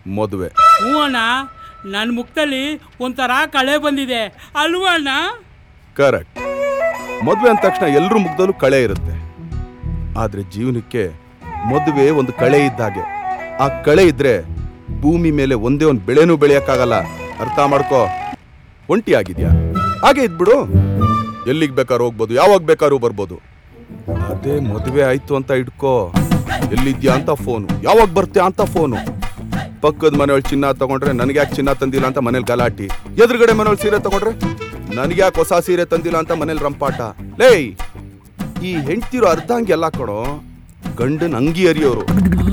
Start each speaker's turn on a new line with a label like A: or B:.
A: ಮದುವೆ
B: ಹ್ಞೂ ಅಣ್ಣ ನನ್ನ ಮುಖದಲ್ಲಿ ಒಂಥರ ಕಳೆ ಬಂದಿದೆ ಅಲ್ವಾ ಅಣ್ಣ
A: ಕರೆಕ್ಟ್ ಮದುವೆ ಅಂದ ತಕ್ಷಣ ಎಲ್ಲರ ಮುಖದಲ್ಲೂ ಕಳೆ ಇರುತ್ತೆ ಆದ್ರೆ ಜೀವನಕ್ಕೆ ಮದುವೆ ಒಂದು ಕಳೆ ಇದ್ದಾಗೆ ಆ ಕಳೆ ಇದ್ರೆ ಭೂಮಿ ಮೇಲೆ ಒಂದೇ ಒಂದು ಬೆಳೆನೂ ಬೆಳೆಯಕ್ಕಾಗಲ್ಲ ಅರ್ಥ ಮಾಡ್ಕೋ ಒಂಟಿ ಆಗಿದ್ಯಾ ಹಾಗೆ ಇದ್ಬಿಡು ಎಲ್ಲಿಗೆ ಬೇಕಾದ್ರೂ ಹೋಗ್ಬೋದು ಯಾವಾಗ ಬೇಕಾದ್ರೂ ಬರ್ಬೋದು ಅದೇ ಮದುವೆ ಆಯ್ತು ಅಂತ ಇಟ್ಕೋ ಎಲ್ಲಿದ್ಯಾ ಅಂತ ಫೋನು ಯಾವಾಗ ಬರ್ತೀಯಾ ಅಂತ ಫೋನು ಪಕ್ಕದ ಮನೆಯೊಳಗೆ ಚಿನ್ನ ತಗೊಂಡ್ರೆ ನನಗೆ ಯಾಕೆ ಚಿನ್ನ ತಂದಿಲ್ಲ ಅಂತ ಮನೇಲಿ ಗಲಾಟಿ ಎದುರುಗಡೆ ಮನೆಯೊಳಗೆ ಸೀರೆ ತಗೊಂಡ್ರೆ ನನಗೆ ಯಾಕೆ ಹೊಸ ಸೀರೆ ತಂದಿಲ್ಲ ಅಂತ ಮನೇಲಿ ರಂಪಾಟ ಲೇಯ್ ಈ ಹೆಂಡ್ತಿರೋ ಅರ್ಧ ಹಂಗೆ ಎಲ್ಲ ಕಣೋ ಗಂಡನ ಅಂಗಿ ಅರಿಯೋರು